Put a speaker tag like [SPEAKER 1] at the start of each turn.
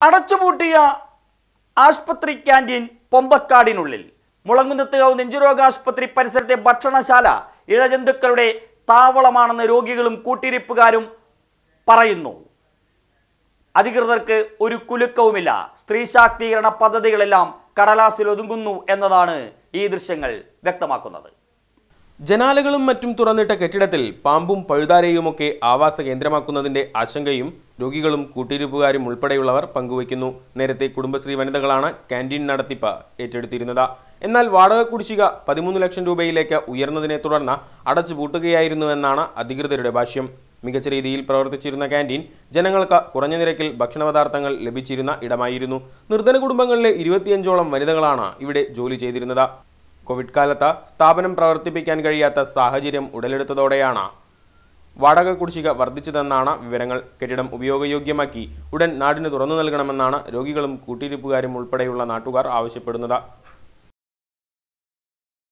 [SPEAKER 1] അടച്ചുപൂട്ടിയ ആശുപത്രി ക്യാൻറ്റീൻ പൊമ്പക്കാടിനുള്ളിൽ മുളങ്കുന്നത്തുകാവ് നെഞ്ചുരോഗാശുപത്രി പരിസരത്തെ ഭക്ഷണശാല ഇഴജന്തുക്കളുടെ താവളമാണെന്ന് രോഗികളും കൂട്ടിരിപ്പുകാരും പറയുന്നു അധികൃതർക്ക് ഒരു കുലുക്കവുമില്ല സ്ത്രീ ശാക്തീകരണ പദ്ധതികളെല്ലാം കടലാസിൽ ഒതുങ്ങുന്നു എന്നതാണ് ഈ ദൃശ്യങ്ങൾ വ്യക്തമാക്കുന്നത്
[SPEAKER 2] ജനാലകളും മറ്റും തുറന്നിട്ട കെട്ടിടത്തിൽ പാമ്പും പഴുതാരയുമൊക്കെ ആവാസ കേന്ദ്രമാക്കുന്നതിന്റെ ആശങ്കയും രോഗികളും കൂട്ടിരിപ്പുകാരും ഉൾപ്പെടെയുള്ളവർ പങ്കുവയ്ക്കുന്നു നേരത്തെ കുടുംബശ്രീ വനിതകളാണ് ക്യാൻറ്റീൻ നടത്തിപ്പ് ഏറ്റെടുത്തിരുന്നത് എന്നാൽ വാടക കുടിശ്ശിക പതിമൂന്ന് ലക്ഷം രൂപയിലേക്ക് ഉയർന്നതിനെ തുടർന്ന് അടച്ചുപൂട്ടുകയായിരുന്നുവെന്നാണ് അധികൃതരുടെ ഭാഷ്യം മികച്ച രീതിയിൽ പ്രവർത്തിച്ചിരുന്ന ക്യാൻറ്റീൻ ജനങ്ങൾക്ക് കുറഞ്ഞ നിരക്കിൽ ഭക്ഷണപദാർത്ഥങ്ങൾ ലഭിച്ചിരുന്ന ഇടമായിരുന്നു നിർധന കുടുംബങ്ങളിലെ ഇരുപത്തിയഞ്ചോളം വനിതകളാണ് ഇവിടെ ജോലി ചെയ്തിരുന്നത് കോവിഡ് കാലത്ത് സ്ഥാപനം പ്രവർത്തിപ്പിക്കാൻ കഴിയാത്ത സാഹചര്യം ഉടലെടുത്തതോടെയാണ് വാടക കുടിശ്ശിക വർദ്ധിച്ചതെന്നാണ് വിവരങ്ങൾ കെട്ടിടം ഉപയോഗയോഗ്യമാക്കി ഉടൻ നാടിന് തുറന്നു നൽകണമെന്നാണ് രോഗികളും കൂട്ടിരിപ്പുകാരും ഉൾപ്പെടെയുള്ള നാട്ടുകാർ ആവശ്യപ്പെടുന്നത്